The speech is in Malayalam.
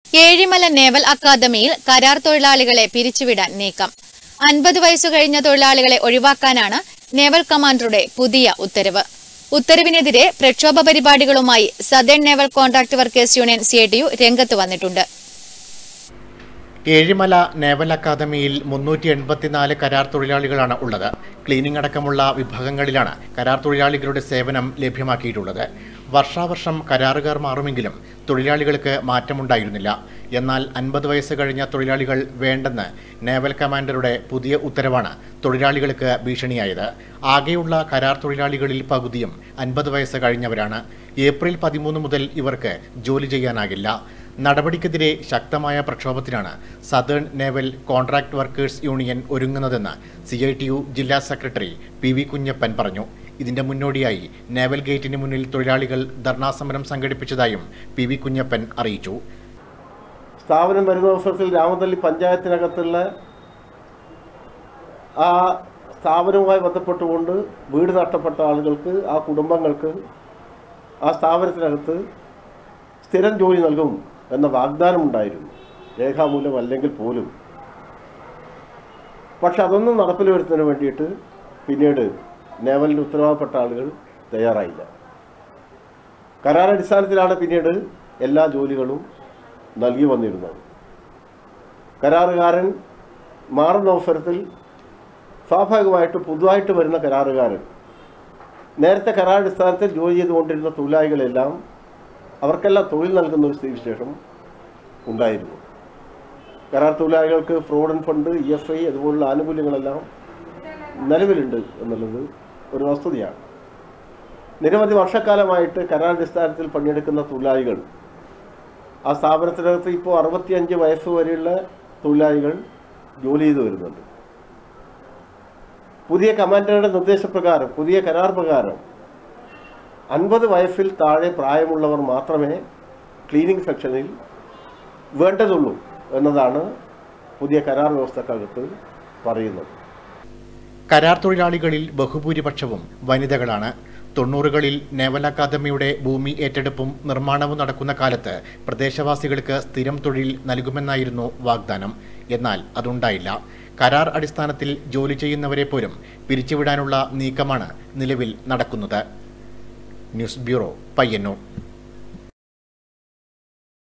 ഏഴിമല നേവൽ അക്കാദമിയിൽ കരാർ തൊഴിലാളികളെ പിരിച്ചുവിടാൻ നീക്കം അൻപത് വയസ്സു കഴിഞ്ഞ തൊഴിലാളികളെ ഒഴിവാക്കാനാണ് നേവൽ കമാൻഡറുടെ പുതിയ ഉത്തരവ് ഉത്തരവിനെതിരെ പ്രക്ഷോഭ പരിപാടികളുമായി southern naval contract workers union C രംഗത്ത് വന്നിട്ടുണ്ട് ഏഴിമല നേവൽ അക്കാദമിയിൽ മുന്നൂറ്റി എൺപത്തിനാല് കരാർ തൊഴിലാളികളാണ് ഉള്ളത് ക്ലീനിംഗ് അടക്കമുള്ള വിഭാഗങ്ങളിലാണ് കരാർ തൊഴിലാളികളുടെ സേവനം ലഭ്യമാക്കിയിട്ടുള്ളത് വർഷാവർഷം കരാറുകാർ മാറുമെങ്കിലും തൊഴിലാളികൾക്ക് മാറ്റമുണ്ടായിരുന്നില്ല എന്നാൽ അൻപത് വയസ്സ് കഴിഞ്ഞ തൊഴിലാളികൾ വേണ്ടെന്ന് നേവൽ കമാൻഡറുടെ പുതിയ ഉത്തരവാണ് തൊഴിലാളികൾക്ക് ഭീഷണിയായത് ആകെയുള്ള കരാർ തൊഴിലാളികളിൽ പകുതിയും അൻപത് വയസ്സ് കഴിഞ്ഞവരാണ് ഏപ്രിൽ പതിമൂന്ന് മുതൽ ഇവർക്ക് ജോലി ചെയ്യാനാകില്ല നടപടിക്കെതിരെ ശക്തമായ പ്രക്ഷോഭത്തിനാണ് southern naval contract workers union ഒരുങ്ങുന്നതെന്ന് സി ഐ ടി യു ജില്ലാ സെക്രട്ടറി പി വി കുഞ്ഞപ്പൻ പറഞ്ഞു ഇതിന്റെ മുന്നോടിയായി നേവൽ ഗേറ്റിന് മുന്നിൽ തൊഴിലാളികൾ ധർണാസമരം സംഘടിപ്പിച്ചതായും പി വി കുഞ്ഞപ്പൻ അറിയിച്ചു സ്ഥാപനം വരുന്ന ദിവസത്തിൽ രാമതള്ളി പഞ്ചായത്തിനകത്തുള്ള ആ സ്ഥാപനവുമായി ബന്ധപ്പെട്ടുകൊണ്ട് വീട് നഷ്ടപ്പെട്ട ആളുകൾക്ക് ആ കുടുംബങ്ങൾക്ക് ആ സ്ഥാപനത്തിനകത്ത് സ്ഥിരം ജോലി നൽകും എന്ന വാഗ്ദാനം ഉണ്ടായിരുന്നു രേഖാമൂലം അല്ലെങ്കിൽ പോലും പക്ഷെ അതൊന്നും നടപ്പിൽ വരുത്തുന്നതിന് വേണ്ടിയിട്ട് പിന്നീട് നേവലിൻ്റെ ഉത്തരവാദപ്പെട്ട ആളുകൾ തയ്യാറായില്ല കരാറടിസ്ഥാനത്തിലാണ് പിന്നീട് എല്ലാ ജോലികളും നൽകി വന്നിരുന്നത് കരാറുകാരൻ മാറുന്ന അവസരത്തിൽ സ്വാഭാവികമായിട്ട് പുതുതായിട്ട് വരുന്ന കരാറുകാരൻ നേരത്തെ കരാറടിസ്ഥാനത്തിൽ ജോലി ചെയ്തുകൊണ്ടിരുന്ന തൊഴിലാളികളെല്ലാം അവർക്കെല്ലാം തൊഴിൽ നൽകുന്ന ഒരു സ്ഥിതിവിശേഷം ഉണ്ടായിരുന്നു കരാർ തൊഴിലാളികൾക്ക് provident fund E F I അതുപോലുള്ള ആനുകൂല്യങ്ങളെല്ലാം നിലവിലുണ്ട് എന്നുള്ളത് ഒരു വസ്തുതയാണ് നിരവധി വർഷക്കാലമായിട്ട് കരാറടിസ്ഥാനത്തിൽ പണിയെടുക്കുന്ന തൊഴിലാളികൾ ആ സ്ഥാപനത്തിനകത്ത് ഇപ്പോൾ അറുപത്തിയഞ്ച് വയസ്സ് വരെയുള്ള തൊഴിലാളികൾ ജോലി ചെയ്തു വരുന്നുണ്ട് പുതിയ കമാൻഡറുടെ നിർദ്ദേശപ്രകാരം പുതിയ കരാർ പ്രകാരം അൻപത് വയസ്സിൽ താഴെ പ്രായമുള്ളവർ മാത്രമേ ക്ലീനിങ് സെക്ഷനിൽ വേണ്ടതുള്ളൂ എന്നതാണ് പുതിയ കരാർ വ്യവസ്ഥക്കകത്ത് പറയുന്നത് കരാർ തൊഴിലാളികളിൽ ബഹുഭൂരിപക്ഷവും വനിതകളാണ് തൊണ്ണൂറുകളിൽ നേവൽ അക്കാദമിയുടെ ഭൂമി ഏറ്റെടുപ്പും നിർമ്മാണവും നടക്കുന്ന കാലത്ത് പ്രദേശവാസികൾക്ക് സ്ഥിരം തൊഴിൽ നൽകുമെന്നായിരുന്നു വാഗ്ദാനം എന്നാൽ അതുണ്ടായില്ല കരാർ അടിസ്ഥാനത്തിൽ ജോലി ചെയ്യുന്നവരെ പോലും പിരിച്ചുവിടാനുള്ള നീക്കമാണ് നിലവിൽ നടക്കുന്നത് ന്യൂസ് ബ്യൂറോ പയ്യന്നൂർ